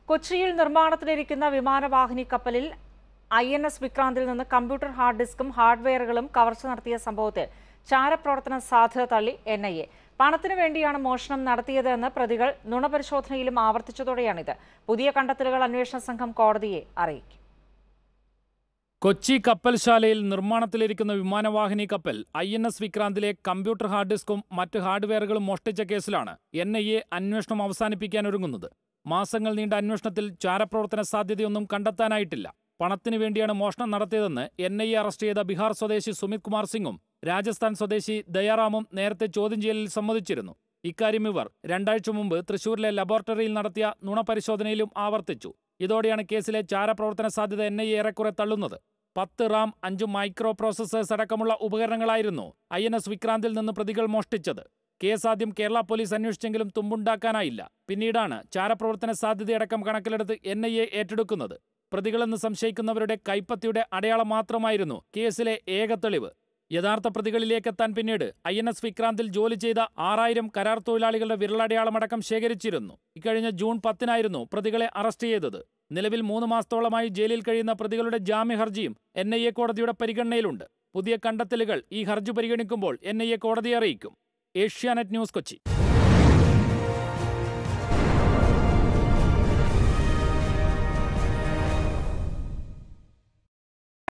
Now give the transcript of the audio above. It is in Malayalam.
കൊച്ചിയിൽ നിർമ്മാണത്തിലിരിക്കുന്ന വിമാനവാഹിനി കപ്പലിൽ ഐ എൻ എസ് വിക്രാന്തിൽ നിന്ന് കമ്പ്യൂട്ടർ ഹാർഡ് ഡിസ്കും ഹാർഡ്വെയറുകളും കവർച്ച നടത്തിയ സംഭവത്തിൽ ചാരപ്രവർത്തന സാധ്യത തള്ളി എൻ ഐ എ പണത്തിനു വേണ്ടിയാണ് മോഷണം നടത്തിയതെന്ന് പ്രതികൾ നുണപരിശോധനയിലും ആവർത്തിച്ചതോടെയാണിത് പുതിയ കണ്ടെത്തലുകൾ അന്വേഷണ സംഘം കോടതിയെ അറിയിക്കും കൊച്ചി കപ്പൽശാലയിൽ നിർമ്മാണത്തിലിരിക്കുന്ന വിമാനവാഹിനി കപ്പൽ ഐ എൻ എസ് വിക്രാന്തിലെ കമ്പ്യൂട്ടർ ഹാർഡ് ഡിസ്കും മറ്റ് ഹാർഡ്വെയറുകളും മോഷ്ടിച്ച കേസിലാണ് എൻ ഐ എ അന്വേഷണം അവസാനിപ്പിക്കാനൊരുങ്ങുന്നത് മാസങ്ങൾ നീണ്ട അന്വേഷണത്തിൽ ചാരപ്രവർത്തന സാധ്യതയൊന്നും കണ്ടെത്താനായിട്ടില്ല പണത്തിനു വേണ്ടിയാണ് മോഷണം നടത്തിയതെന്ന് എൻ ഐ എ അറസ്റ്റ് ചെയ്ത ബീഹാർ സ്വദേശി സുമിത് കുമാർ സിംഗും രാജസ്ഥാൻ സ്വദേശി ദയാറാമും നേരത്തെ ചോദ്യം ചെയ്യലിൽ സമ്മതിച്ചിരുന്നു ഇക്കാര്യം ഇവർ രണ്ടാഴ്ച മുമ്പ് തൃശൂരിലെ ലബോറട്ടറിയിൽ നടത്തിയ നുണപരിശോധനയിലും ആവർത്തിച്ചു ഇതോടെയാണ് കേസിലെ ചാരപ്രവർത്തന സാധ്യത എൻ ഐ എ ഏറെക്കുറെ തള്ളുന്നത് പത്ത് റാം അഞ്ച് മൈക്രോ പ്രോസസ്സേഴ്സ് അടക്കമുള്ള ഉപകരണങ്ങളായിരുന്നു ഐ എൻ എസ് വിക്രാന്തിൽ നിന്ന് പ്രതികൾ മോഷ്ടിച്ചത് കേസ് ആദ്യം കേരള പോലീസ് അന്വേഷിച്ചെങ്കിലും തുമ്പുണ്ടാക്കാനായില്ല പിന്നീടാണ് ചാരപ്രവർത്തന സാധ്യതയടക്കം കണക്കിലെടുത്ത് എൻ ഐ എ ഏറ്റെടുക്കുന്നത് പ്രതികളെന്ന് സംശയിക്കുന്നവരുടെ കൈപ്പത്തിയുടെ അടയാളം മാത്രമായിരുന്നു കേസിലെ ഏക തെളിവ് യഥാർത്ഥ പ്രതികളിലേക്കെത്താൻ പിന്നീട് ഐ എൻ എസ് വിക്രാന്തിൽ ജോലി ചെയ്ത ആറായിരം കരാർ തൊഴിലാളികളുടെ വിരലടയാളമടക്കം ശേഖരിച്ചിരുന്നു ഇക്കഴിഞ്ഞ ജൂൺ പത്തിനായിരുന്നു പ്രതികളെ അറസ്റ്റ് ചെയ്തത് നിലവിൽ മൂന്ന് മാസത്തോളമായി ജയിലിൽ കഴിയുന്ന പ്രതികളുടെ ജാമ്യ ഹർജിയും എൻ ഐ എ കോടതിയുടെ പരിഗണനയിലുണ്ട് പുതിയ കണ്ടെത്തലുകൾ ഈ ഹർജി പരിഗണിക്കുമ്പോൾ എൻ ഐ എ കോടതിയെ അറിയിക്കും ഏഷ്യാനെറ്റ് ന്യൂസ് കൊച്ചി